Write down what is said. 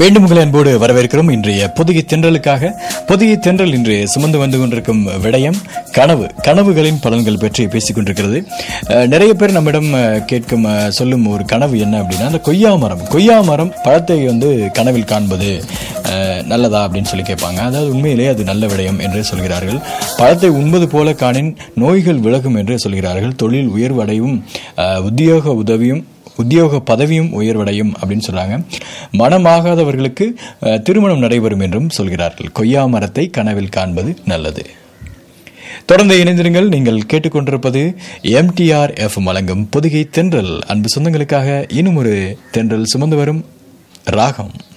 மீண்டும் உங்களை அன்போடு வரவேற்கிறோம் இன்றைய புதிய தென்றலுக்காக புதிய தென்றல் இன்று சுமந்து வந்து கொண்டிருக்கும் விடயம் கனவு கனவுகளின் பலன்கள் பற்றி பேசிக் கொண்டிருக்கிறது அஹ், நிறைய பேர் நம்மிடம் அஹ், கேட்கும் அஹ், சொல்லும் ஒரு கனவு என்ன அப்படின்னா அந்த கொய்யா மரம் கொய்யா மரம் பழத்தை வந்து கனவில் காண்பது அஹ், நல்லதா அப்படின்னு சொல்லி கேட்பாங்க அதாவது உண்மையிலே அது நல்ல விடயம் என்று சொல்கிறார்கள் பழத்தை உண்பது போல காணின் நோய்கள் விலகும் என்று சொல்கிறார்கள் தொழில் உயர்வடையும் அஹ், உத்தியோக உதவியும் உத்தியோக பதவியும் உயர்வடையும் அப்படின்னு சொல்றாங்க மனமாகாதவர்களுக்கு அஹ், திருமணம் நடைபெறும் என்றும் சொல்கிறார்கள் கொய்யா மரத்தை கனவில் காண்பது நல்லது தொடர்ந்து இணைந்திருங்கள் நீங்கள் கேட்டுக்கொண்டிருப்பது எம்டிஆர் எஃப் வழங்கும் பொதிகை தென்றல் அன்பு சொந்தங்களுக்காக இன்னும் ஒரு தென்றல் சுமந்து வரும் ராகம்